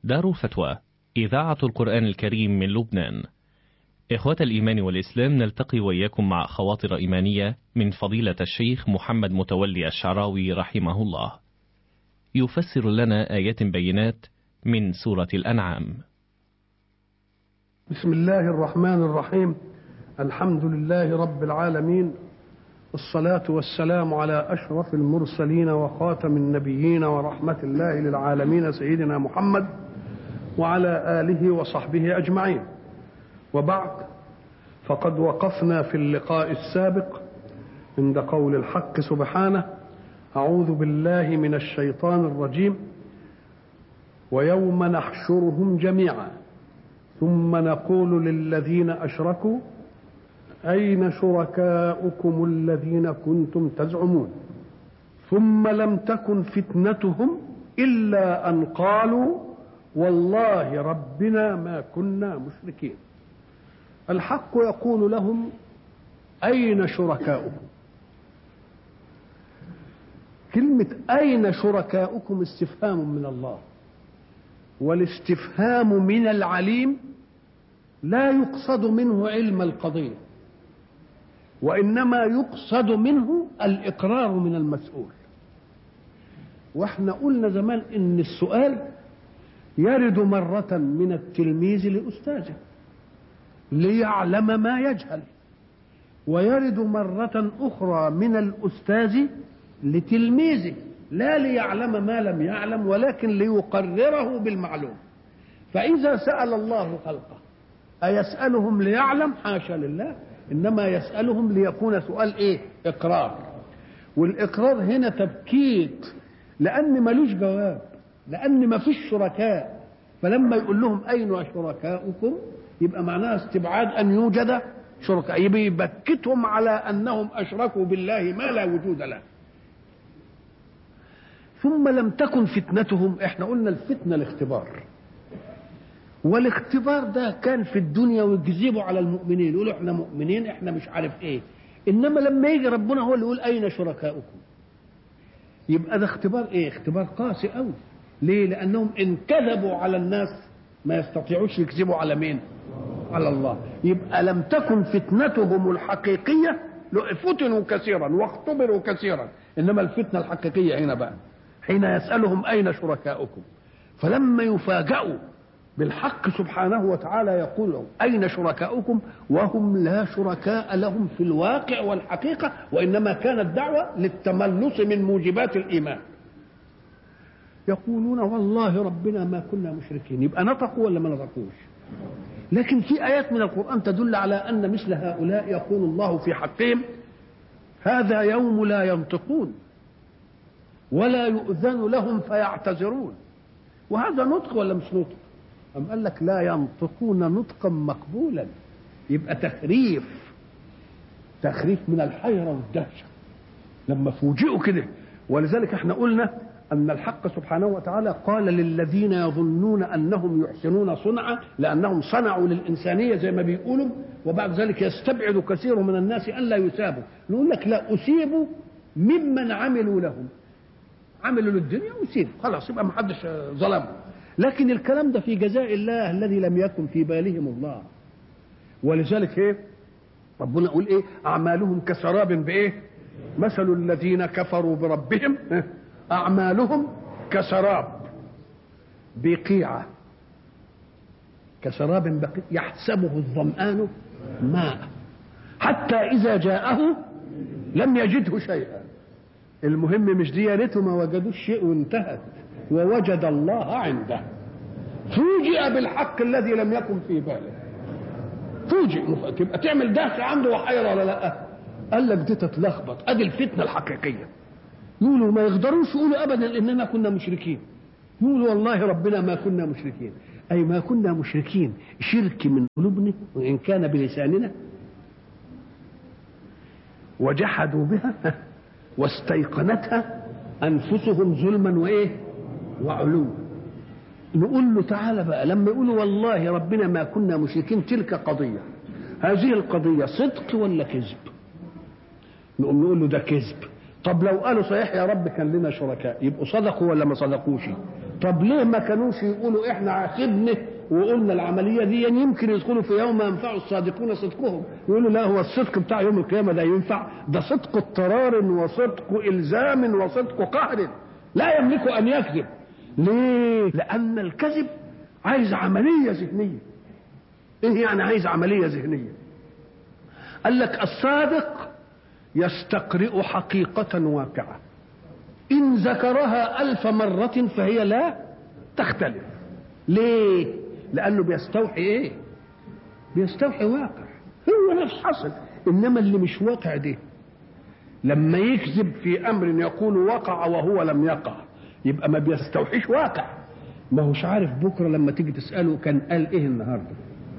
دار الفتوى إذاعة القرآن الكريم من لبنان إخوة الإيمان والإسلام نلتقي وإياكم مع خواطر إيمانية من فضيلة الشيخ محمد متولي الشعراوي رحمه الله يفسر لنا آيات بينات من سورة الأنعام بسم الله الرحمن الرحيم الحمد لله رب العالمين الصلاة والسلام على أشرف المرسلين وخاتم النبيين ورحمة الله للعالمين سيدنا محمد وعلى آله وصحبه أجمعين وبعد فقد وقفنا في اللقاء السابق عند قول الحق سبحانه أعوذ بالله من الشيطان الرجيم ويوم نحشرهم جميعا ثم نقول للذين أشركوا أين شركاؤكم الذين كنتم تزعمون ثم لم تكن فتنتهم إلا أن قالوا والله ربنا ما كنا مشركين الحق يقول لهم أين شركاؤكم كلمة أين شركاؤكم استفهام من الله والاستفهام من العليم لا يقصد منه علم القضيه وانما يقصد منه الاقرار من المسؤول واحنا قلنا زمان ان السؤال يرد مرة من التلميذ لأستاذه ليعلم ما يجهل ويرد مرة أخرى من الأستاذ لتلميذه لا ليعلم ما لم يعلم ولكن ليقرره بالمعلوم فإذا سأل الله خلقه أيسألهم ليعلم حاشا لله انما يسالهم ليكون سؤال ايه اقرار والاقرار هنا تبكيت لان ملوش جواب لان ما فيش شركاء فلما يقول لهم اين شركاؤكم يبقى معناها استبعاد ان يوجد شركاء يبقى يبكتهم على انهم اشركوا بالله ما لا وجود له ثم لم تكن فتنتهم احنا قلنا الفتنه الاختبار والاختبار ده كان في الدنيا ويكذبوا على المؤمنين يقولوا احنا مؤمنين احنا مش عارف ايه انما لما يجي ربنا هو اللي يقول اين شركاؤكم يبقى ده اختبار ايه اختبار قاسي قوي ليه لانهم ان كذبوا على الناس ما يستطيعوش يكذبوا على مين على الله يبقى لم تكن فتنتهم الحقيقيه فتنوا كثيرا واختبروا كثيرا انما الفتنه الحقيقيه هنا بقى حين يسالهم اين شركاؤكم فلما يفاجئوا بالحق سبحانه وتعالى يقول لهم أين شركاؤكم وهم لا شركاء لهم في الواقع والحقيقة وإنما كانت دعوة للتملص من موجبات الإيمان يقولون والله ربنا ما كنا مشركين يبقى نطقوا ولا ما نطقوش لكن في آيات من القرآن تدل على أن مثل هؤلاء يقول الله في حقهم هذا يوم لا ينطقون ولا يؤذن لهم فيعتذرون وهذا نطق ولا مش نطق أم قال لك لا ينطقون نطقا مقبولا يبقى تخريف تخريف من الحيرة والدهشة لما فوجئوا كده ولذلك احنا قلنا أن الحق سبحانه وتعالى قال للذين يظنون أنهم يحسنون صنعا لأنهم صنعوا للإنسانية زي ما بيقولوا وبعد ذلك يستبعد كثير من الناس أن لا يثابوا نقول لك لا أصيبوا ممن عملوا لهم عملوا للدنيا وسيبوا خلاص يبقى ما حدش ظلمهم لكن الكلام ده في جزاء الله الذي لم يكن في بالهم الله ولذلك ايه ربنا يقول ايه اعمالهم كسراب بايه مثل الذين كفروا بربهم اعمالهم كسراب بقيعه كسراب بقيع يحسبه الظمآن ماء حتى إذا جاءه لم يجده شيئا المهم مش دي يا ريته ما وجدوش شيء وانتهت ووجد الله عنده فوجئ بالحق الذي لم يكن في باله فوجئ تبقى تعمل دهشه عنده وحيرة ولا لا قال لك دي تتلخبط ادي الفتنه الحقيقيه يقولوا ما يقدروش يقولوا ابدا اننا كنا مشركين يقولوا والله ربنا ما كنا مشركين اي ما كنا مشركين شرك من قلوبنا وان كان بلساننا وجحدوا بها واستيقنتها انفسهم ظلما وايه وعلو نقول له تعالى بقى لما يقولوا والله ربنا ما كنا مشركين تلك قضية هذه القضية صدق ولا كذب نقوم نقول له ده كذب طب لو قالوا صحيح يا رب كان لنا شركاء يبقوا صدقوا ولا ما صدقوش طب ليه ما كانوش يقولوا احنا عاقبنا وقلنا العمليه دي يمكن يدخلوا في يوم ينفع الصادقون صدقهم يقولوا لا هو الصدق بتاع يوم القيامه لا ينفع ده صدق اضطرار وصدق الزام وصدق قهر لا يملك ان يكذب ليه لان الكذب عايز عمليه ذهنيه ايه يعني عايز عمليه ذهنيه قال لك الصادق يستقرئ حقيقه واقعه ان ذكرها الف مره فهي لا تختلف ليه لانه بيستوحي ايه بيستوحي واقع هو نفس حصل انما اللي مش واقع ده لما يكذب في امر يقول وقع وهو لم يقع يبقى ما بيستوحيش واقع ما هوش عارف بكره لما تيجي تساله كان قال ايه النهارده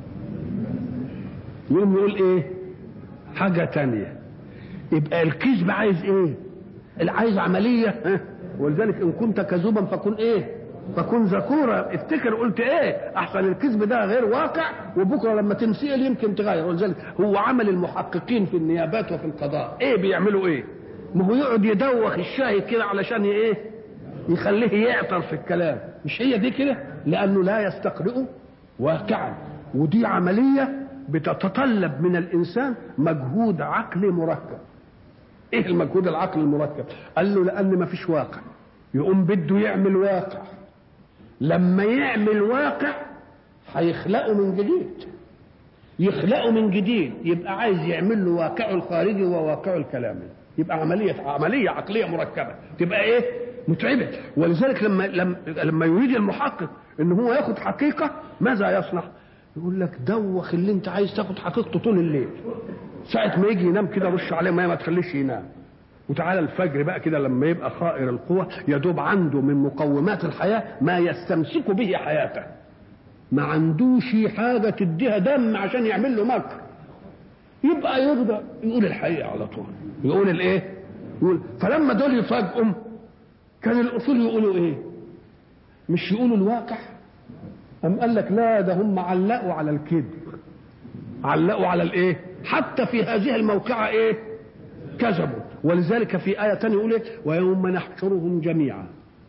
يقوم يقول ايه حاجه تانية يبقى الكذب عايز ايه عايز عمليه ها ولذلك ان كنت كذوبا فكن ايه فكن ذكورا افتكر قلت ايه احسن الكذب ده غير واقع وبكره لما تنسال يمكن تغير ولذلك هو عمل المحققين في النيابات وفي القضاء ايه بيعملوا ايه ما هو يقعد يدوخ الشاهد كده علشان ايه يخليه يعطر في الكلام مش هي دي كده لانه لا يستقرئ واقعا ودي عمليه بتتطلب من الانسان مجهود عقلي مركب ايه المجهود العقلي المركب قال له لان ما فيش واقع يقوم بده يعمل واقع لما يعمل واقع هيخلقه من جديد يخلقه من جديد يبقى عايز يعمل له واقعه الخارجي وواقعه الكلامي يبقى عمليه عمليه عقليه مركبه تبقى ايه متعبه ولذلك لما لما لما يريد المحقق ان هو ياخد حقيقه ماذا يصنع يقول لك دوخ اللي انت عايز تاخد حقيقته طول الليل ساعة ما يجي ينام كده رش عليه ميه ما تخليش ينام وتعالى الفجر بقى كده لما يبقى خائر القوة يدوب عنده من مقومات الحياة ما يستمسك به حياته ما عندوش حاجة تديها دم عشان يعمل له مكر يبقى يرضى يقول الحقيقة على طول يقول الايه يقول فلما دول يفاجئهم كان الاصول يقولوا ايه مش يقولوا الواقع أم قال لك لا ده هم علقوا على الكذب علقوا على الايه حتى في هذه الموقعة ايه كذبوا ولذلك في آية تانية يقول إيه؟ ويوم نحشرهم جميعا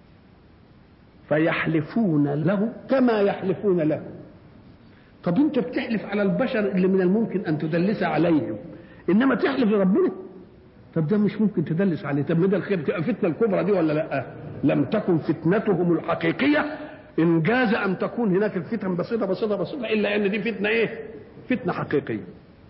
فيحلفون له كما يحلفون له طب انت بتحلف على البشر اللي من الممكن ان تدلس عليهم انما تحلف لربنا طب ده مش ممكن تدلس عليه طب ما ده الخير تبقى فتنه الكبرى دي ولا لا لم تكن فتنتهم الحقيقيه ان جاز ان تكون هناك الفتن بسيطه بسيطه بسيطه الا ان دي فتنه ايه فتنه حقيقيه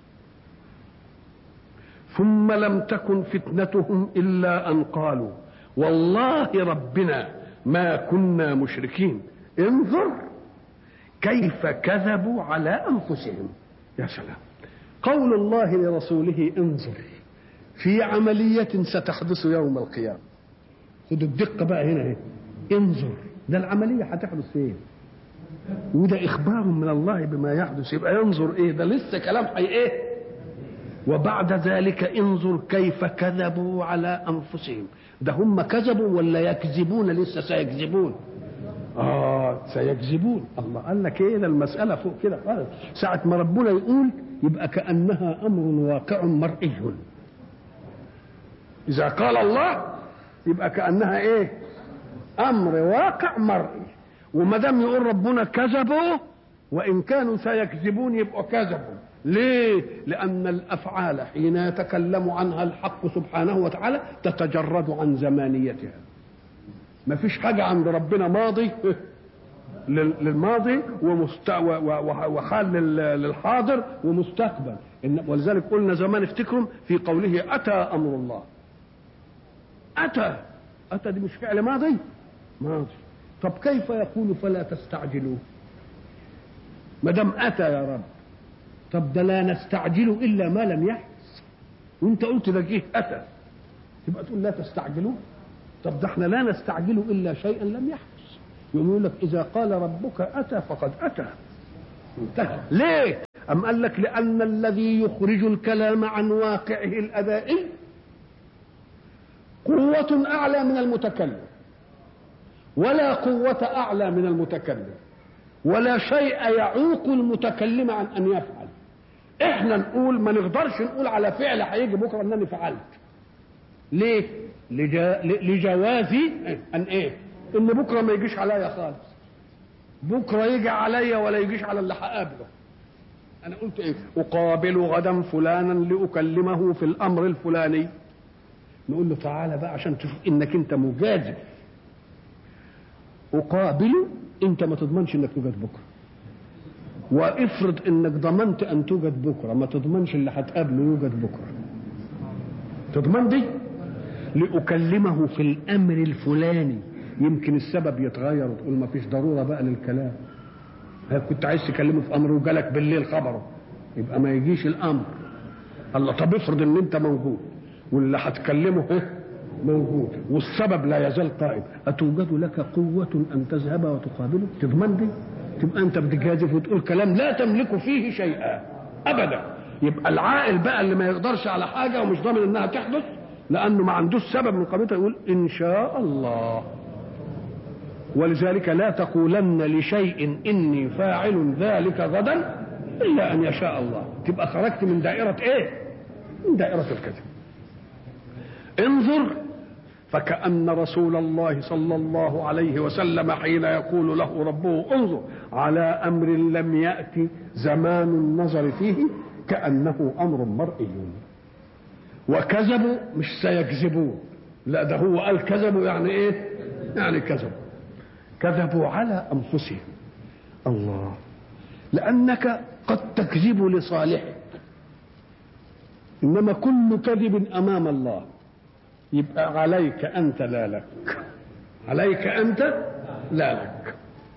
ثم لم تكن فتنتهم الا ان قالوا والله ربنا ما كنا مشركين انظر كيف كذبوا على انفسهم يا سلام قول الله لرسوله انظر في عملية ستحدث يوم القيامة خدوا الدقة بقى هنا اهي انظر ده العملية هتحدث فين وده إخبار من الله بما يحدث يبقى ينظر إيه ده لسه كلام حي إيه وبعد ذلك انظر كيف كذبوا على أنفسهم ده هم كذبوا ولا يكذبون لسه سيكذبون آه سيكذبون الله قال لك إيه ده المسألة فوق كده خالص ساعة ما ربنا يقول يبقى كأنها أمر واقع مرئي إذا قال الله يبقى كأنها إيه أمر واقع مرئي وما دام يقول ربنا كذبوا وإن كانوا سيكذبون يبقوا كذبوا ليه؟ لأن الأفعال حين يتكلم عنها الحق سبحانه وتعالى تتجرد عن زمانيتها ما فيش حاجة عند ربنا ماضي للماضي ومست... وحال للحاضر ومستقبل ولذلك قلنا زمان افتكروا في قوله أتى أمر الله أتى أتى دي مش فعل ماضي ماضي طب كيف يقول فلا تستعجلوا ما دام أتى يا رب طب ده لا نستعجل إلا ما لم يحدث وانت قلت ده جه أتى يبقى تقول لا تستعجلوا طب ده احنا لا نستعجل إلا شيئا لم يحدث يقوم يقول لك إذا قال ربك أتى فقد أتى انتهى ليه أم قال لك لأن الذي يخرج الكلام عن واقعه الأدائي قوة أعلى من المتكلم ولا قوة أعلى من المتكلم ولا شيء يعوق المتكلم عن أن يفعل احنا نقول ما نقدرش نقول على فعل هيجي بكره انني فعلت ليه لجا... لجواز ان ايه ان بكره ما يجيش عليا خالص بكره يجي عليا ولا يجيش على اللي هقابله انا قلت ايه اقابل غدا فلانا لاكلمه في الامر الفلاني نقول له تعالى بقى عشان تشوف انك انت مجازف اقابله انت ما تضمنش انك توجد بكره وافرض انك ضمنت ان توجد بكره ما تضمنش اللي هتقابله يوجد بكره تضمن دي لاكلمه في الامر الفلاني يمكن السبب يتغير وتقول ما فيش ضروره بقى للكلام كنت عايز تكلمه في امر وجالك بالليل خبره يبقى ما يجيش الامر الله طب افرض ان انت موجود واللي هتكلمه موجود والسبب لا يزال قائم أتوجد لك قوة أن تذهب وتقابله تضمن دي تبقى أنت بتجازف وتقول كلام لا تملك فيه شيئا أبدا يبقى العاقل بقى اللي ما يقدرش على حاجة ومش ضامن إنها تحدث لأنه ما عندوش سبب من قبيلته يقول إن شاء الله ولذلك لا تقولن لشيء إني فاعل ذلك غدا إلا أن يشاء الله تبقى خرجت من دائرة إيه؟ من دائرة الكذب انظر فكأن رسول الله صلى الله عليه وسلم حين يقول له ربه انظر على أمر لم يأتي زمان النظر فيه كأنه أمر مرئي وكذبوا مش سيكذبون لا ده هو قال كذبوا يعني ايه يعني كذبوا كذبوا على أنفسهم الله لأنك قد تكذب لصالحك إنما كل كذب أمام الله يبقى عليك أنت لا لك عليك أنت لا لك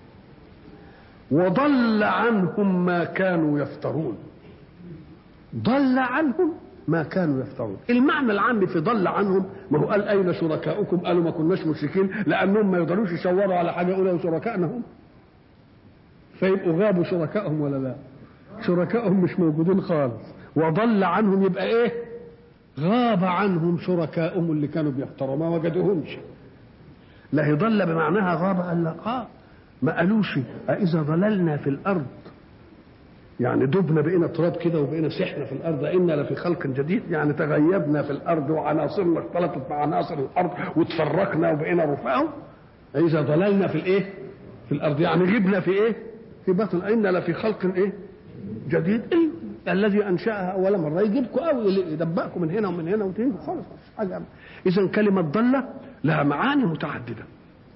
وضل عنهم ما كانوا يفترون ضل عنهم ما كانوا يفترون المعنى العام في ضل عنهم ما هو قال أين شركاؤكم قالوا ما كناش مشركين لأنهم ما يقدروش يشوروا على حاجة يقولوا شركائنا هم فيبقوا غابوا شركائهم ولا لا شركائهم مش موجودين خالص وضل عنهم يبقى ايه غاب عنهم شركاؤهم اللي كانوا بيختاروا ما وجدوهمش لا هي ضل بمعناها غاب قال لا آه ما قالوش أإذا ضللنا في الأرض يعني دبنا بقينا تراب كده وبقينا سحنا في الأرض إنا لفي خلق جديد يعني تغيبنا في الأرض وعناصرنا اختلطت مع عناصر الأرض وتفرقنا وبقينا رفاهم إذا ضللنا في الإيه؟ في الأرض يعني غبنا في إيه؟ في بطن إنا لفي خلق إيه؟ جديد إيه؟ الذي انشاها اول مره يجيبكم قوي يدبقكم من هنا ومن هنا وتيجوا خالص حاجه اذا كلمه ضله لها معاني متعدده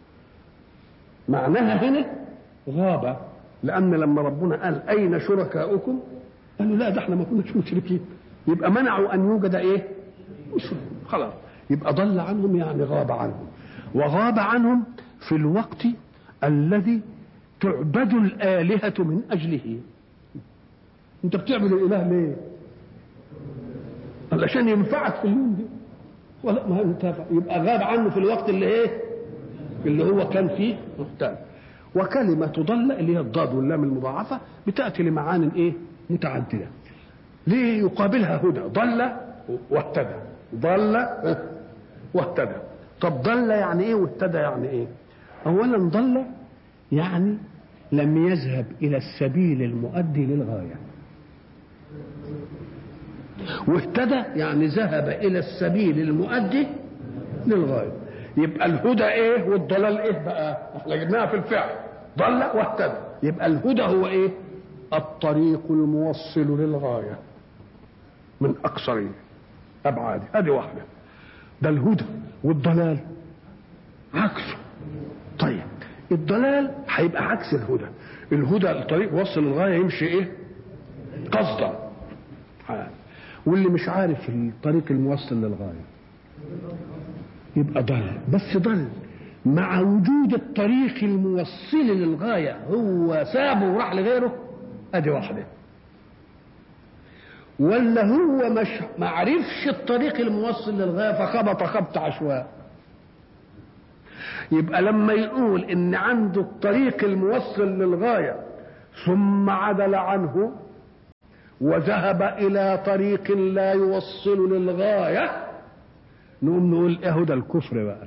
معناها هنا غابه لان لما ربنا قال اين شركاؤكم قالوا لا ده احنا ما كناش مشركين يبقى منعوا ان يوجد ايه مشرك خلاص يبقى ضل عنهم يعني غاب عنهم وغاب عنهم في الوقت الذي تعبد الالهه من اجله انت بتعبد الاله ليه علشان ينفعك في اليوم دي ولا ما انتفع يبقى غاب عنه في الوقت اللي ايه اللي هو كان فيه محتاج وكلمة ضل اللي هي الضاد واللام المضاعفة بتأتي لمعان ايه متعددة ليه يقابلها هدى ضل واهتدى ضل واهتدى طب ضل يعني ايه واهتدى يعني ايه اولا ضل يعني لم يذهب الى السبيل المؤدي للغايه واهتدى يعني ذهب الى السبيل المؤدي للغايه يبقى الهدى ايه والضلال ايه بقى احنا جبناها في الفعل ضل واهتدى يبقى الهدى هو ايه الطريق الموصل للغايه من اقصر ابعاده هذه واحده ده الهدى والضلال عكسه طيب الضلال هيبقى عكس الهدى الهدى الطريق وصل للغايه يمشي ايه قصدا واللي مش عارف الطريق الموصل للغايه يبقى ضل بس ضل مع وجود الطريق الموصل للغايه هو سابه وراح لغيره ادي واحده ولا هو مش ما عرفش الطريق الموصل للغايه فخبط خبط عشواء يبقى لما يقول ان عنده الطريق الموصل للغايه ثم عدل عنه وذهب الى طريق لا يوصل للغايه نقوم نقول ايه ده الكفر بقى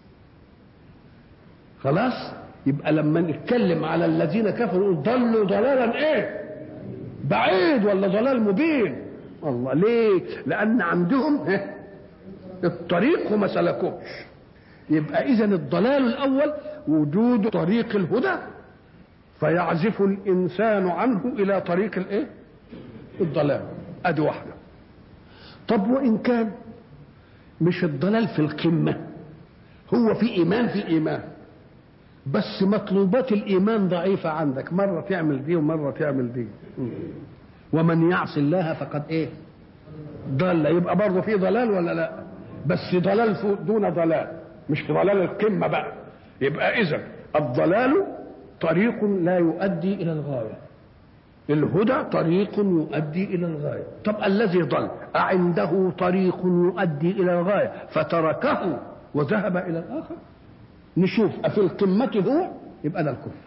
خلاص يبقى لما نتكلم على الذين كفروا ضلوا ضلالا ايه بعيد ولا ضلال مبين الله ليه لان عندهم الطريق وما سلكوش يبقى اذا الضلال الاول وجود طريق الهدى فيعزف الانسان عنه الى طريق الايه الضلال ادي واحده طب وان كان مش الضلال في القمه هو في ايمان في ايمان بس مطلوبات الايمان ضعيفه عندك مره تعمل دي ومره تعمل دي ومن يعص الله فقد ايه ضل يبقى برضه في ضلال ولا لا بس ضلال دون ضلال مش ضلال القمه بقى يبقى اذا الضلال طريق لا يؤدي الى الغايه الهدى طريق يؤدي الى الغايه طب الذي ضل اعنده طريق يؤدي الى الغايه فتركه وذهب الى الاخر نشوف أفي القمة هو يبقى ده الكفر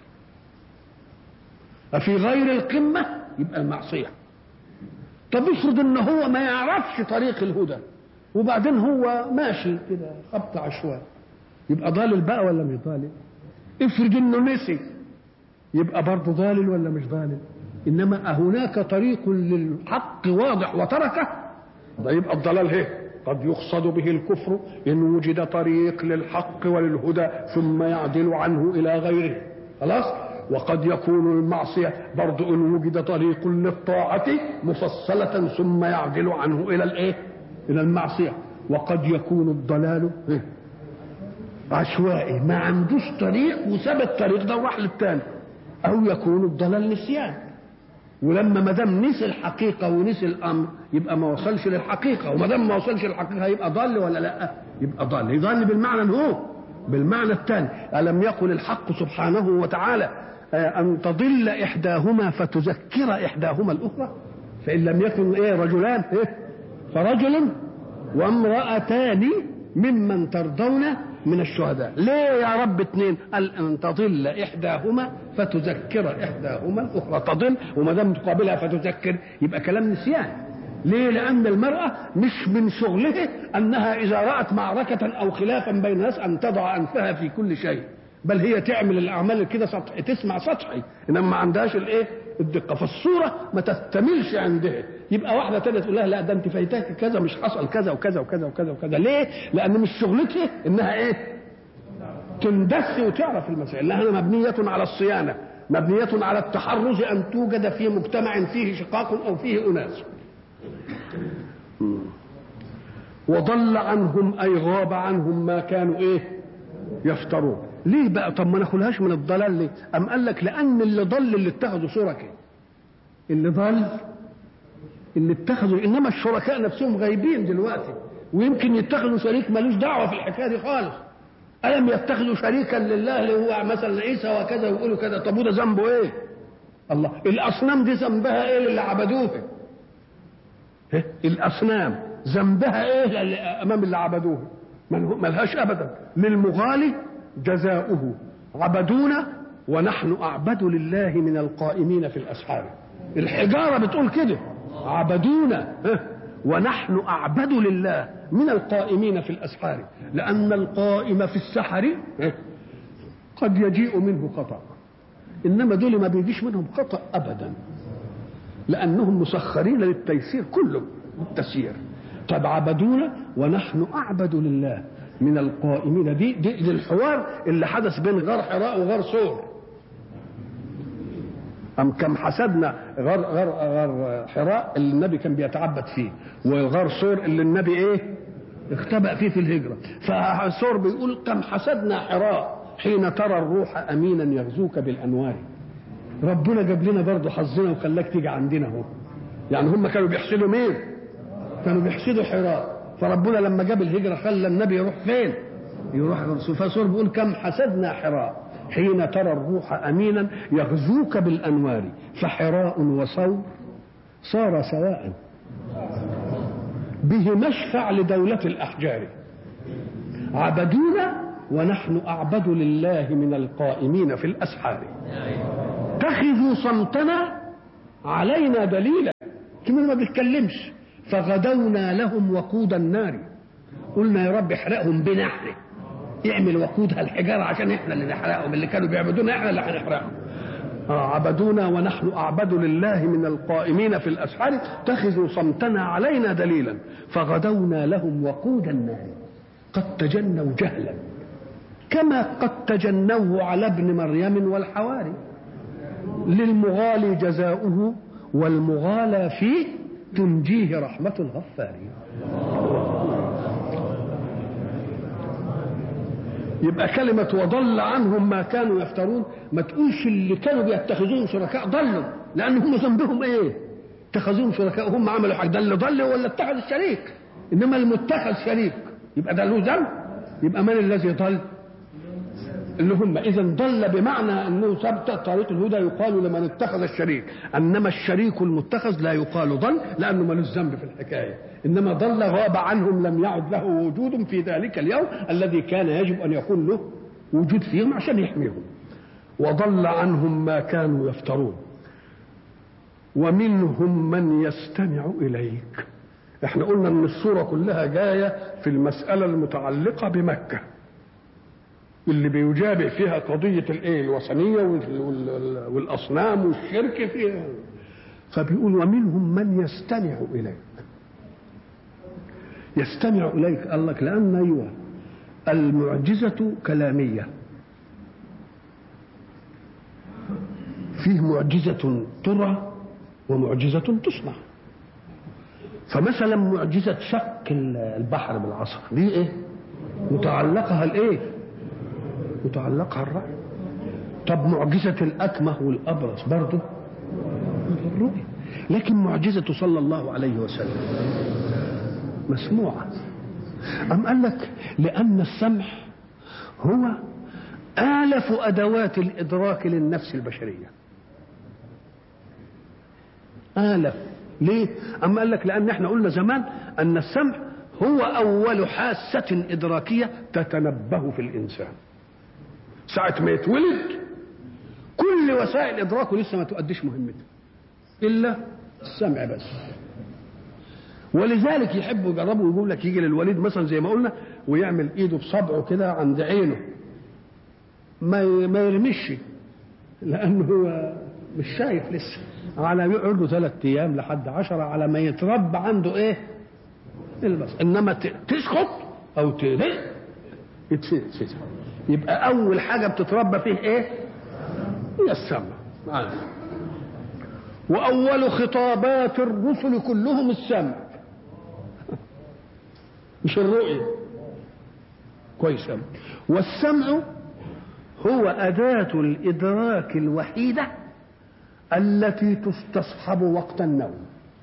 أفي غير القمة يبقى المعصية طب افرض ان هو ما يعرفش طريق الهدى وبعدين هو ماشي كده خبط عشوائي يبقى ضالل بقى ولا مش ضالل افرض انه نسي يبقى برضه ضالل ولا مش ضالل انما هناك طريق للحق واضح وتركه ده يبقى الضلال هي قد يقصد به الكفر إن وجد طريق للحق وللهدى ثم يعدل عنه إلى غيره خلاص وقد يكون المعصية برضو إن وجد طريق للطاعة مفصلة ثم يعدل عنه إلى الإيه إلى المعصية وقد يكون الضلال عشوائي ما عندوش طريق وساب الطريق ده وراح للتاني أو يكون الضلال نسيان ولما ما دام نسي الحقيقه ونسي الامر يبقى ما وصلش للحقيقه وما دام ما وصلش للحقيقه يبقى ضال ولا لا؟ يبقى ضال يضل بالمعنى هو بالمعنى الثاني الم يقل الحق سبحانه وتعالى ان تضل احداهما فتذكر احداهما الاخرى فان لم يكن ايه رجلان ايه فرجل وامراتان ممن ترضون من الشهداء ليه يا رب اتنين قال ان تضل احداهما فتذكر احداهما الاخرى تضل وما دام تقابلها فتذكر يبقى كلام نسيان ليه لان المراه مش من شغلها انها اذا رات معركه او خلافا بين الناس ان تضع انفها في كل شيء بل هي تعمل الاعمال كده سطحي تسمع سطحي انما ما عندهاش الايه الدقه فالصوره ما تستملش عندها يبقى واحده تانية تقول لها لا ده انت فايتاك كذا مش حصل كذا وكذا وكذا وكذا وكذا ليه؟ لان مش شغلتها انها ايه؟ تندس وتعرف المسائل لانها مبنيه على الصيانه مبنيه على التحرز ان توجد في مجتمع فيه شقاق او فيه اناس وضل عنهم اي غاب عنهم ما كانوا ايه يفترون ليه بقى طب ما ناخدهاش من الضلال ليه ام قال لك لان اللي ضل اللي اتخذوا شركاء اللي ضل اللي اتخذوا انما الشركاء نفسهم غايبين دلوقتي ويمكن يتخذوا شريك ملوش دعوه في الحكايه دي خالص الم يتخذوا شريكا لله اللي هو مثلا عيسى وكذا ويقولوا كذا طب وده ذنبه ايه الله الاصنام دي ذنبها ايه اللي عبدوها إيه؟ الاصنام ذنبها ايه اللي امام اللي عبدوها ملهاش ابدا للمغالي جزاؤه عبدونا ونحن اعبد لله من القائمين في الاسحار الحجاره بتقول كده عبدونا ونحن اعبد لله من القائمين في الاسحار لان القائم في السحر قد يجيء منه خطا انما دول ما بيجيش منهم خطا ابدا لانهم مسخرين للتيسير كله التسيير طب عبدونا ونحن اعبد لله من القائمين دي, دي, دي الحوار اللي حدث بين غار حراء وغار صور أم كم حسبنا غار غار غار حراء اللي النبي كان بيتعبد فيه وغار صور اللي النبي ايه اختبأ فيه في الهجرة فصور بيقول كم حسبنا حراء حين ترى الروح أمينا يغزوك بالأنوار ربنا جاب لنا برضه حظنا وخلاك تيجي عندنا اهو يعني هم كانوا بيحسدوا مين كانوا بيحسدوا حراء فربنا لما جاب الهجرة خلى النبي يروح فين يروح فصور بيقول كم حسدنا حراء حين ترى الروح امينا يغزوك بالانوار فحراء وصور صار سواء به مشفع لدولة الأحجار عبدونا ونحن أعبد لله من القائمين في الأسحار اتخذوا صمتنا علينا دليلا كمان ما بيتكلمش فغدونا لهم وقود النار قلنا يا رب احرقهم بنا احنا اعمل وقودها الحجاره عشان احنا اللي نحرقهم اللي كانوا بيعبدونا احنا اللي هنحرقهم آه عبدونا ونحن اعبد لله من القائمين في الاسحار اتخذوا صمتنا علينا دليلا فغدونا لهم وقود النار قد تجنوا جهلا كما قد تجنوه على ابن مريم والحواري للمغالي جزاؤه والمغالى فيه تنجيه رحمة الغفار يبقى كلمة وضل عنهم ما كانوا يفترون ما تقولش اللي كانوا بيتخذوهم شركاء ضلوا لأن هم ذنبهم إيه؟ اتخذوهم شركاء وهم عملوا حاجة ده اللي ضل ولا اتخذ الشريك إنما المتخذ شريك يبقى ده له ذنب يبقى من الذي ضل؟ اللي هم اذا ضل بمعنى انه ثبت طريق الهدى يقال لمن اتخذ الشريك انما الشريك المتخذ لا يقال ضل لانه ملوش ذنب في الحكايه انما ضل غاب عنهم لم يعد له وجود في ذلك اليوم الذي كان يجب ان يكون له وجود فيهم عشان يحميهم وضل عنهم ما كانوا يفترون ومنهم من يستمع اليك احنا قلنا ان الصوره كلها جايه في المساله المتعلقه بمكه اللي بيجابه فيها قضية الايه الوثنية والأصنام والشرك فيها فبيقول ومنهم من يستمع إليك يستمع إليك قال لك لأن أيوة المعجزة كلامية فيه معجزة ترى ومعجزة تصنع فمثلا معجزة شق البحر بالعصا دي ايه متعلقها الايه متعلقها الرأي طب معجزة الأكمة والأبرص برضه الرؤية لكن معجزة صلى الله عليه وسلم مسموعة أم قال لك لأن السمع هو آلف أدوات الإدراك للنفس البشرية آلف ليه؟ أم قال لك لأن احنا قلنا زمان أن السمع هو أول حاسة إدراكية تتنبه في الإنسان ساعة ما يتولد كل وسائل إدراكه لسه ما تؤديش مهمتها إلا السمع بس ولذلك يحبوا يجربوا ويقول لك يجي للوليد مثلا زي ما قلنا ويعمل ايده بصبعه كده عند عينه ما ما يرمش لانه هو مش شايف لسه على يقعد له ثلاث ايام لحد عشرة على ما يتربى عنده ايه البصر انما تسقط او ترق يتفتح يبقى اول حاجه بتتربى فيه ايه هي السمع واول خطابات الرسل كلهم السمع مش الرؤيه كويس والسمع هو أداة الإدراك الوحيدة التي تستصحب وقت النوم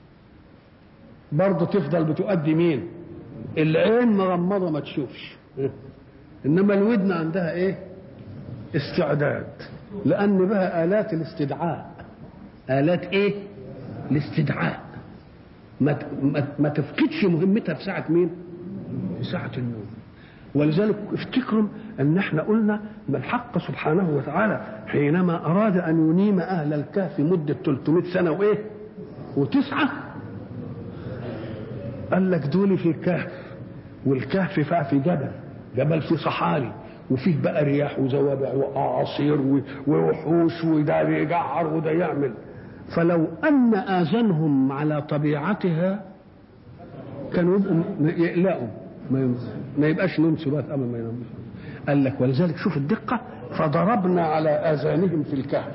برضه تفضل بتؤدي مين العين مغمضة ما تشوفش انما الودن عندها ايه استعداد لان بها الات الاستدعاء الات ايه الاستدعاء ما ما تفقدش مهمتها في ساعه مين في ساعه النوم ولذلك افتكروا ان احنا قلنا ان الحق سبحانه وتعالى حينما اراد ان ينيم اهل الكهف مده 300 سنه وايه وتسعه قال لك دول في كهف والكهف فيها في جبل جبل في صحاري وفيه بقى رياح وزوابع واعاصير ووحوش وده يجعر وده يعمل فلو ان اذانهم على طبيعتها كانوا يبقوا يقلقوا ما, ما يبقاش نوم سبات اما ما ينامش قال لك ولذلك شوف الدقه فضربنا على اذانهم في الكهف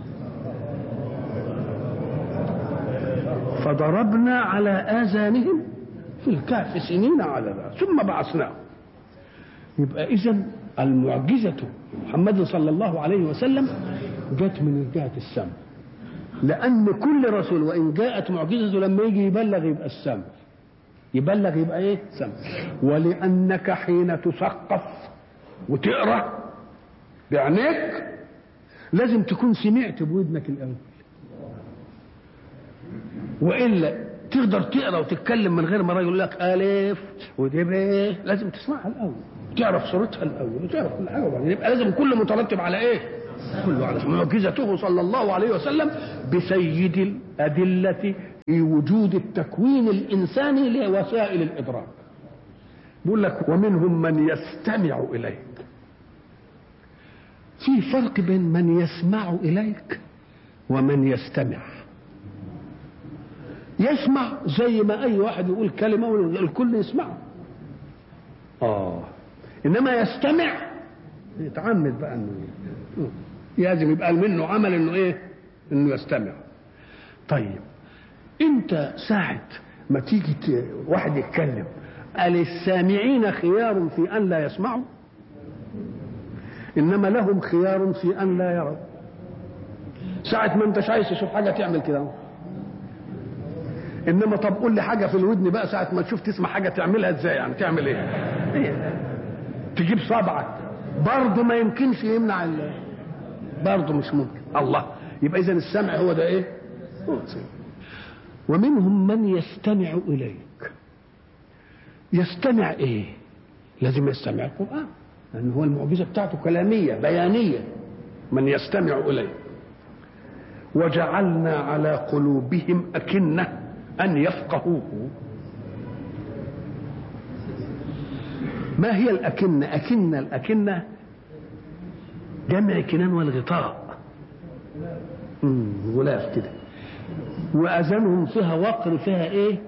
فضربنا على اذانهم في الكهف سنين على ذلك ثم بعثناهم يبقى اذا المعجزه محمد صلى الله عليه وسلم جت من جهه السمع لان كل رسول وان جاءت معجزته لما يجي يبلغ يبقى السمع يبلغ يبقى ايه سمع ولانك حين تثقف وتقرا بعينيك لازم تكون سمعت بودنك الاول والا تقدر تقرا وتتكلم من غير ما الراجل يقول لك الف ودي ب لازم تسمعها الاول تعرف صورتها الاول وتعرف كل حاجه وبعدين يبقى لازم كل مترتب على ايه؟ كله على معجزته صلى الله عليه وسلم بسيد الادله في وجود التكوين الانساني لوسائل الادراك بيقول لك ومنهم من يستمع اليك في فرق بين من يسمع اليك ومن يستمع يسمع زي ما اي واحد يقول كلمه والكل يسمعه اه انما يستمع يتعمد بقى انه لازم يبقى منه عمل انه ايه انه يستمع طيب انت ساعة ما تيجي ت... واحد يتكلم قال السامعين خيار في ان لا يسمعوا انما لهم خيار في ان لا يروا ساعة ما انتش عايز تشوف حاجة تعمل كده انما طب قول لي حاجة في الودن بقى ساعة ما تشوف تسمع حاجة تعملها ازاي يعني تعمل ايه؟ إيه؟ تجيب صبعك برضه ما يمكنش يمنع ال... برضه مش ممكن الله يبقى اذا السمع هو ده ايه؟ هو السمع. ومنهم من يستمع اليك يستمع ايه؟ لازم يستمع القرآن لأن هو المعجزة بتاعته كلامية بيانية من يستمع إليه وجعلنا على قلوبهم أكنة أن يفقهوه ما هي الأكنة أكنة الأكنة جمع كنان والغطاء مم، غلاف كده وأذانهم فيها وقر فيها إيه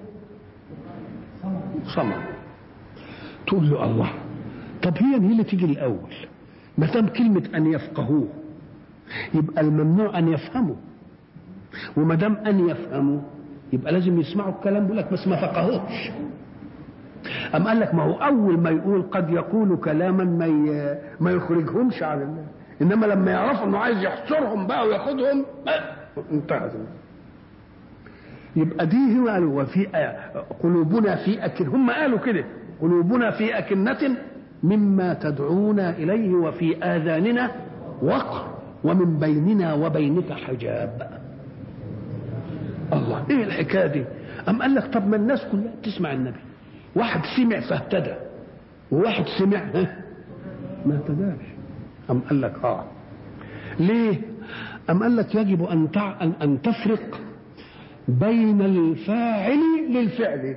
صمم تقول له الله طب هي هي اللي تيجي الأول ما دام كلمة أن يفقهوه يبقى الممنوع أن يفهموا وما دام أن يفهموا يبقى لازم يسمعوا الكلام بيقول لك بس ما فقهوش أم قال لك ما هو أول ما يقول قد يقول كلاما ما ي... ما يخرجهمش عن الله إنما لما يعرفوا إنه عايز يحصرهم بقى وياخدهم انتهت يبقى دي هو قالوا وفي قلوبنا في أكن هم قالوا كده قلوبنا في أكنة مما تدعونا إليه وفي آذاننا وقر ومن بيننا وبينك حجاب الله ايه الحكايه دي ام قال لك طب ما الناس كلها تسمع النبي واحد سمع فاهتدى وواحد سمع ها ما اهتداش ام قال لك اه ليه ام قال لك يجب ان تع... ان ان تفرق بين الفاعل للفعل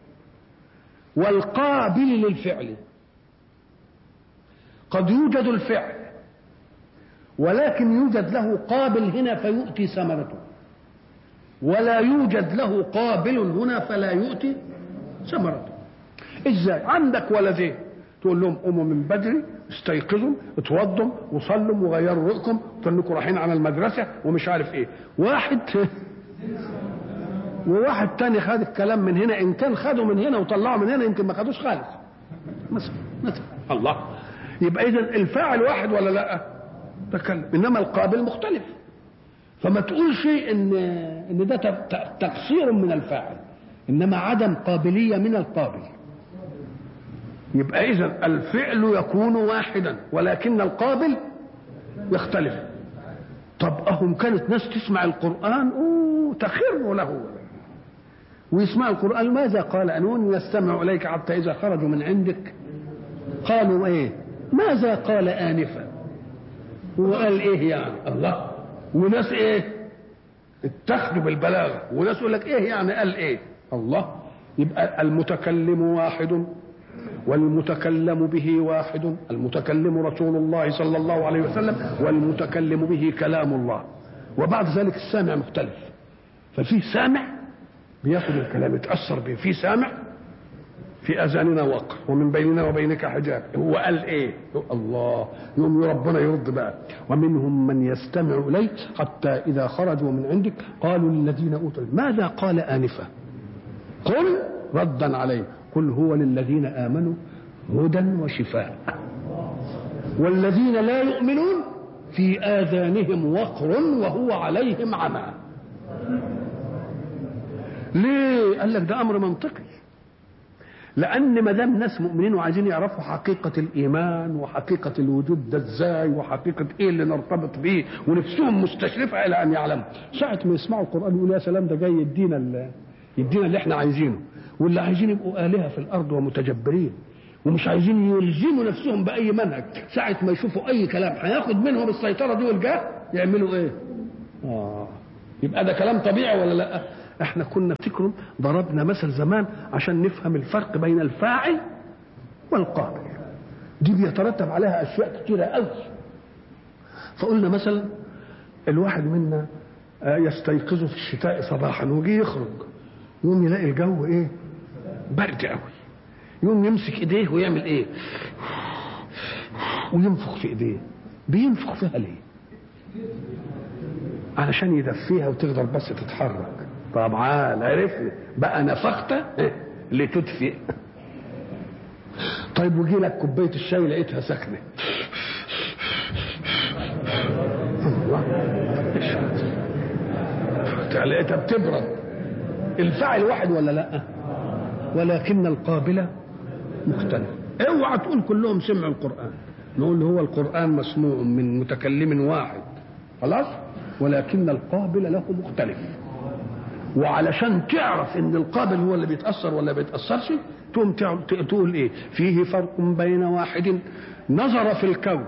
والقابل للفعل قد يوجد الفعل ولكن يوجد له قابل هنا فيؤتي ثمرته ولا يوجد له قابل هنا فلا يؤتي ثمرته ازاي عندك ولدين تقول لهم قوموا من بدري استيقظوا اتوضوا وصلوا وغيروا رؤكم كانكم رايحين على المدرسه ومش عارف ايه واحد وواحد تاني خد الكلام من هنا ان كان خده من هنا وطلعه من هنا يمكن ما خدوش خالص مثلا مثلا الله يبقى اذا الفاعل واحد ولا لا تكلم انما القابل مختلف فما تقولش ان ان ده تقصير من الفاعل انما عدم قابليه من القابل يبقى اذا الفعل يكون واحدا ولكن القابل يختلف طب اهم كانت ناس تسمع القران اوه تخر له ويسمع القران ماذا قال انون يستمع اليك حتى اذا خرجوا من عندك قالوا ايه ماذا قال انفا هو قال ايه يعني الله وناس ايه اتخذوا بالبلاغه وناس يقول لك ايه يعني قال ايه الله يبقى المتكلم واحد والمتكلم به واحد المتكلم رسول الله صلى الله عليه وسلم والمتكلم به كلام الله وبعد ذلك السامع مختلف ففي سامع بياخد الكلام يتاثر به في سامع في اذاننا وقر ومن بيننا وبينك حجاب هو قال ايه الله يوم ربنا يرد بقى ومنهم من يستمع اليك حتى اذا خرجوا من عندك قالوا للذين اوتوا ماذا قال انفا قل ردا عليه قل هو للذين امنوا هدى وشفاء والذين لا يؤمنون في اذانهم وقر وهو عليهم عمى ليه قال لك ده امر منطقي لان ما دام ناس مؤمنين وعايزين يعرفوا حقيقه الايمان وحقيقه الوجود ده ازاي وحقيقه ايه اللي نرتبط بيه ونفسهم مستشرفه الى ان يعلموا ساعه ما يسمعوا القران يقولوا يا سلام ده جاي يدينا يدينا اللي احنا عايزينه واللي عايزين يبقوا الهه في الارض ومتجبرين ومش عايزين يلزموا نفسهم باي منهج ساعه ما يشوفوا اي كلام هياخد منهم السيطره دي والجاه يعملوا ايه اه يبقى ده كلام طبيعي ولا لا احنا كنا افتكروا ضربنا مثل زمان عشان نفهم الفرق بين الفاعل والقابل دي بيترتب عليها اشياء كتيره قوي فقلنا مثلا الواحد منا يستيقظ في الشتاء صباحا ويجي يخرج يوم يلاقي الجو ايه برد قوي يوم يمسك ايديه ويعمل ايه وينفخ في ايديه بينفخ فيها ليه علشان يدفيها وتقدر بس تتحرك طبعا عرفنا بقى نفخت لتدفئ طيب وجي لك كوبايه الشاي لقيتها ساكنه لقيتها بتبرد الفاعل واحد ولا لا ولكن القابلة مختلف اوعى تقول كلهم سمعوا القرآن نقول هو القرآن مسموع من متكلم واحد خلاص ولكن القابل له مختلف وعلشان تعرف ان القابل هو اللي بيتاثر ولا بيتاثرش تقوم تقول ايه فيه فرق بين واحد نظر في الكون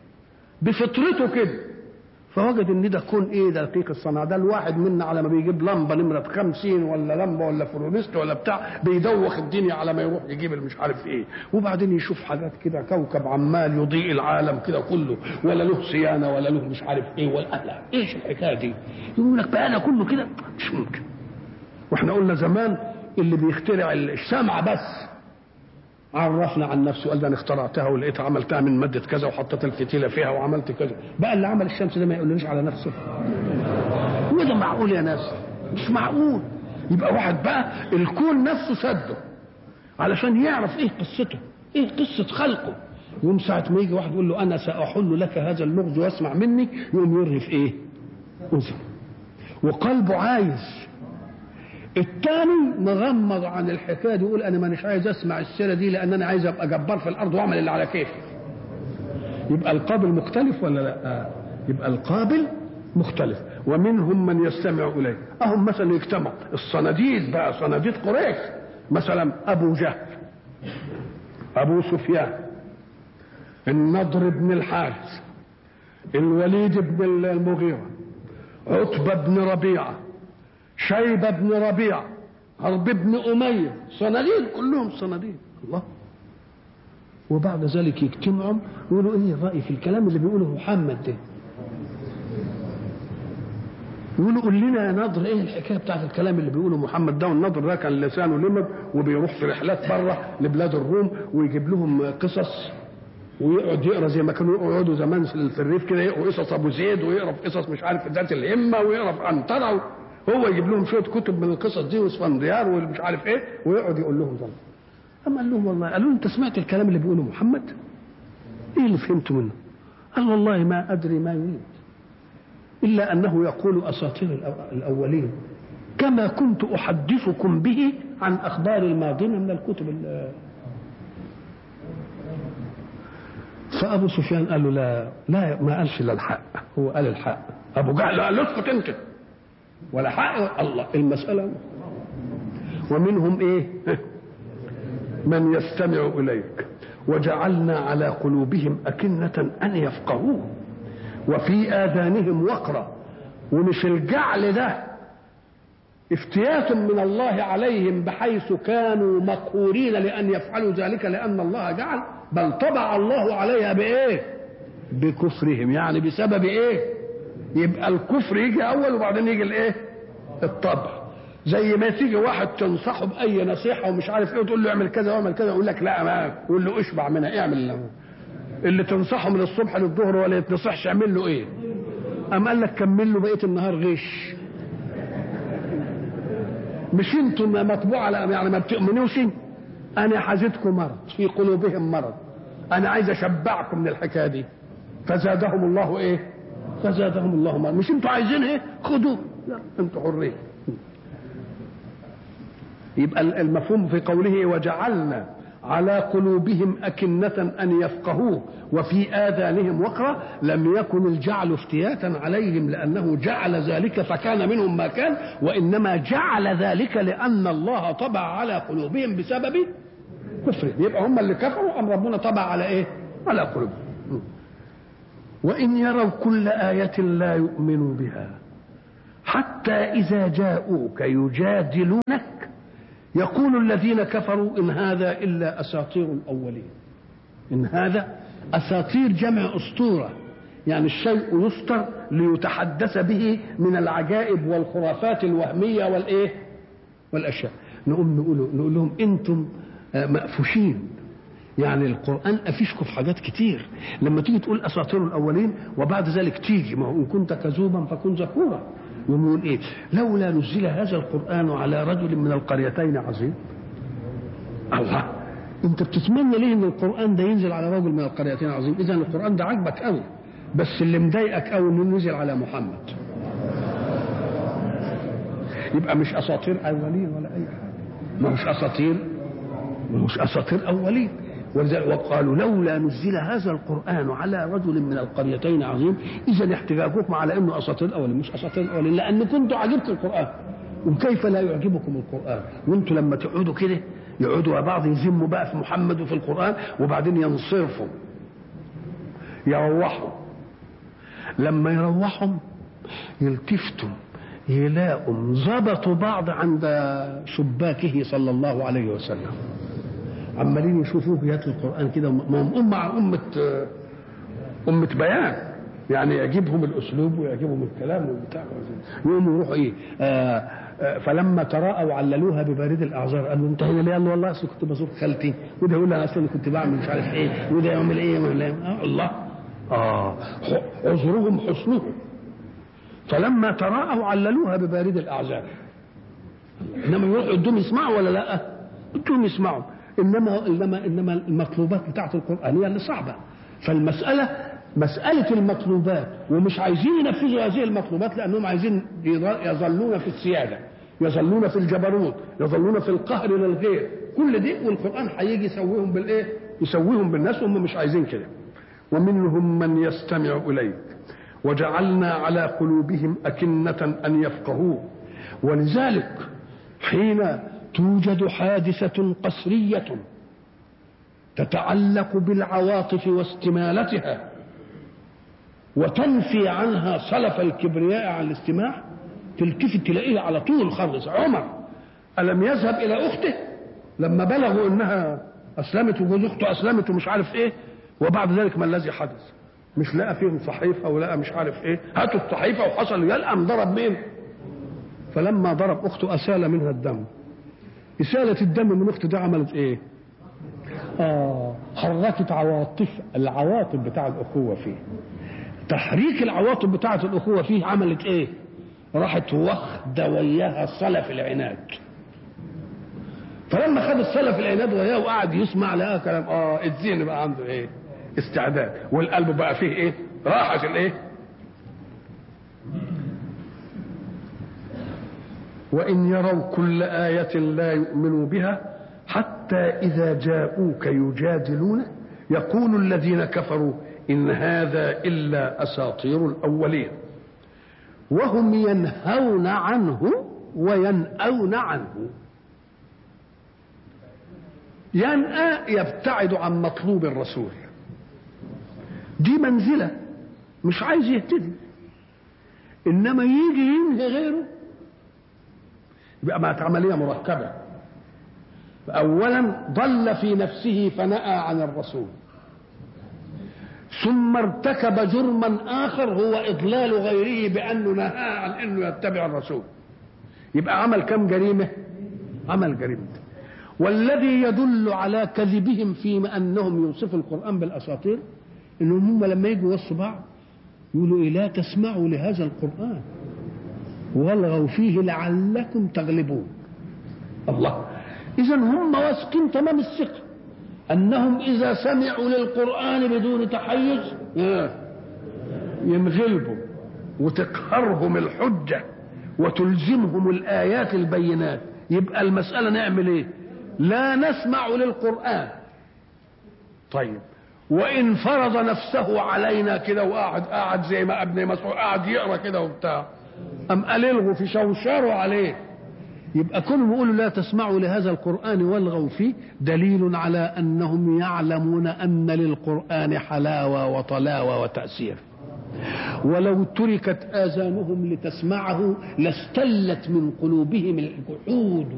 بفطرته كده فوجد ان ده كون ايه دقيق الصنع ده الواحد منا على ما بيجيب لمبه نمره خمسين ولا لمبه ولا فلوريست ولا بتاع بيدوخ الدنيا على ما يروح يجيب مش عارف ايه وبعدين يشوف حاجات كده كوكب عمال يضيء العالم كده كله ولا له صيانه ولا له مش عارف ايه ولا لا ايش الحكايه دي يقول لك بقى انا كله كده مش ممكن واحنا قلنا زمان اللي بيخترع الشمعة بس عرفنا عن نفسه قال ده انا اخترعتها ولقيتها عملتها من ماده كذا وحطيت الفتيله فيها وعملت كذا بقى اللي عمل الشمس ده ما يقولنيش على نفسه وده معقول يا ناس مش معقول يبقى واحد بقى الكون نفسه سده علشان يعرف ايه قصته ايه قصه خلقه يوم ساعة ما يجي واحد يقول له أنا سأحل لك هذا اللغز واسمع مني يقوم يرهف إيه؟ أذن وقلبه عايز الثاني مغمض عن الحكايه دي يقول انا مانيش عايز اسمع السيره دي لان انا عايز ابقى جبار في الارض واعمل اللي على كيفي يبقى القابل مختلف ولا لا آه. يبقى القابل مختلف ومنهم من يستمع اليه اهم مثلا يجتمع الصناديد بقى صناديد قريش مثلا ابو جهل ابو سفيان النضر بن الحارث الوليد بن المغيره عتبه بن ربيعه شيبة بن ربيعة حرب بن أمية صناديد كلهم صناديد الله وبعد ذلك يجتمعوا يقولوا ايه الرأي في الكلام اللي بيقوله محمد ده يقولوا قول لنا يا نضر ايه الحكايه بتاعت الكلام اللي بيقوله محمد ده والنضر ده كان لسانه لمد وبيروح في رحلات بره لبلاد الروم ويجيب لهم قصص ويقعد يقرا زي ما كانوا يقعدوا زمان في الريف كده يقروا قصص ابو زيد ويقرا في قصص مش عارف ذات الهمه ويقرا في عنتره هو يجيب لهم شويه كتب من القصص دي واسفنديار ومش عارف ايه ويقعد يقول لهم ده اما قال لهم والله قالوا انت سمعت الكلام اللي بيقوله محمد ايه اللي فهمته منه قال والله ما ادري ما يريد الا انه يقول اساطير الاولين كما كنت احدثكم به عن اخبار الماضين من الكتب فابو سفيان قال له لا لا ما قالش الا الحق هو قال الحق ابو جهل قال له اسكت انت ولا حق الله المسألة ومنهم ايه من يستمع إليك وجعلنا على قلوبهم أكنة أن يفقهوه وفي آذانهم وقرا ومش الجعل ده افتيات من الله عليهم بحيث كانوا مقهورين لأن يفعلوا ذلك لأن الله جعل بل طبع الله عليها بإيه بكفرهم يعني بسبب إيه يبقى الكفر يجي اول وبعدين يجي الايه الطبع زي ما تيجي واحد تنصحه باي نصيحه ومش عارف ايه وتقول له اعمل كذا واعمل كذا يقول لك لا ما يقول له اشبع منها اعمل له اللي تنصحه من الصبح للظهر ولا يتنصحش اعمل له ايه أم قال لك كمل له بقيه النهار غش مش انتم مطبوع على يعني ما بتؤمنوش انا حزتكم مرض في قلوبهم مرض انا عايز اشبعكم من الحكايه دي فزادهم الله ايه فزادهم الله مرض مش انتوا عايزين ايه خدوه لا انتوا حرين يبقى المفهوم في قوله وجعلنا على قلوبهم أكنة أن يفقهوه وفي آذانهم وقرا لم يكن الجعل افتياتا عليهم لأنه جعل ذلك فكان منهم ما كان وإنما جعل ذلك لأن الله طبع على قلوبهم بسبب كفرهم يبقى هم اللي كفروا أم ربنا طبع على إيه؟ على قلوبهم وإن يروا كل آية لا يؤمنوا بها حتى إذا جاءوك يجادلونك يقول الذين كفروا إن هذا إلا أساطير الأولين إن هذا أساطير جمع أسطورة يعني الشيء يسطر ليتحدث به من العجائب والخرافات الوهمية والإيه والأشياء نقوم نقول, نقول لهم أنتم مأفوشين يعني القرآن أفيشكم في حاجات كتير لما تيجي تقول أساطير الأولين وبعد ذلك تيجي ما هو إن كنت كذوبا فكن ذكورا يقول إيه لولا نزل هذا القرآن على رجل من القريتين عظيم الله انت بتتمنى ليه ان القران ده ينزل على رجل من القريتين عظيم اذا القران ده عاجبك قوي بس اللي مضايقك قوي انه نزل على محمد يبقى مش اساطير اولين ولا اي حاجه ما مش اساطير ما مش اساطير اولين ولذلك وقالوا لولا نزل هذا القران على رجل من القريتين عظيم اذا احتجاجكم على انه اساطير الاولين مش اساطير الاولين لان كنتوا عجبكم القران وكيف لا يعجبكم القران وانتوا لما تقعدوا كده يقعدوا بعض يذموا بقى في محمد وفي القران وبعدين ينصرفوا يروحوا لما يروحوا يلتفتوا يلاقوا ظبطوا بعض عند شباكه صلى الله عليه وسلم عمالين يشوفوه يتلو القران كده ما هم أمة أمة أمة بيان يعني يعجبهم الأسلوب ويعجبهم الكلام والبتاع يقوموا يروحوا إيه آه آه فلما تراءوا عللوها ببارد الأعذار قالوا أنت هنا ليه؟ قال له والله أصل كنت بزور خالتي وده يقول لي أنا أصلا كنت بعمل مش عارف إيه وده يعمل إيه ولا آه الله آه عذرهم حسنهم فلما تراءوا عللوها ببارد الأعذار إنما يروحوا قدام يسمعوا ولا لا؟ قدام يسمعوا انما انما انما المطلوبات بتاعت القران هي اللي صعبه فالمساله مساله المطلوبات ومش عايزين ينفذوا هذه المطلوبات لانهم عايزين يظلون في السياده يظلون في الجبروت يظلون في القهر للغير كل دي والقران هيجي يسويهم بالايه يسويهم بالناس وهم مش عايزين كده ومنهم من يستمع اليك وجعلنا على قلوبهم أكنة أن يفقهوه ولذلك حين توجد حادثة قسرية تتعلق بالعواطف واستمالتها وتنفي عنها صلف الكبرياء عن الاستماع تلتفت تلاقيه على طول خالص عمر ألم يذهب إلى أخته لما بلغوا إنها أسلمت وجوز أخته أسلمت ومش عارف إيه وبعد ذلك ما الذي حدث مش لقى فيهم صحيفة ولقى مش عارف إيه هاتوا الصحيفة وحصل يلقم ضرب مين فلما ضرب أخته أسال منها الدم إسالة الدم من أخته ده عملت إيه؟ آه حركت عواطف العواطف بتاع الأخوة فيه تحريك العواطف بتاعة الأخوة فيه عملت إيه؟ راحت واخدة وياها صلف العناد فلما خد السلف العناد وياه وقعد يسمع لها كلام اه الذهن بقى عنده ايه؟ استعداد والقلب بقى فيه ايه؟ راحة الايه؟ وإن يروا كل آية لا يؤمنوا بها حتى إذا جاءوك يجادلون يقول الذين كفروا إن هذا إلا أساطير الأولين وهم ينهون عنه وينأون عنه ينأى يبتعد عن مطلوب الرسول دي منزلة مش عايز يهتدي إنما يجي ينهي غيره يبقى بقت عمليه مركبه اولا ضل في نفسه فنأى عن الرسول ثم ارتكب جرما اخر هو اضلال غيره بانه نهى عن انه يتبع الرسول يبقى عمل كم جريمه عمل جريمه والذي يدل على كذبهم فيما انهم يوصفوا القران بالاساطير انهم هم لما يجوا يوصوا بعض يقولوا إيه لا تسمعوا لهذا القران والغوا فيه لعلكم تغلبون الله اذا هم واثقين تمام الثقه انهم اذا سمعوا للقران بدون تحيز ينغلبوا وتقهرهم الحجه وتلزمهم الايات البينات يبقى المساله نعمل ايه لا نسمع للقران طيب وان فرض نفسه علينا كده وقعد قاعد زي ما ابن مسعود قاعد يقرا كده وبتاع أم قال الغوا في شوشروا عليه يبقى كل بيقولوا لا تسمعوا لهذا القرآن والغوا فيه دليل على أنهم يعلمون أن للقرآن حلاوة وطلاوة وتأثير ولو تركت آذانهم لتسمعه لاستلت من قلوبهم الجحود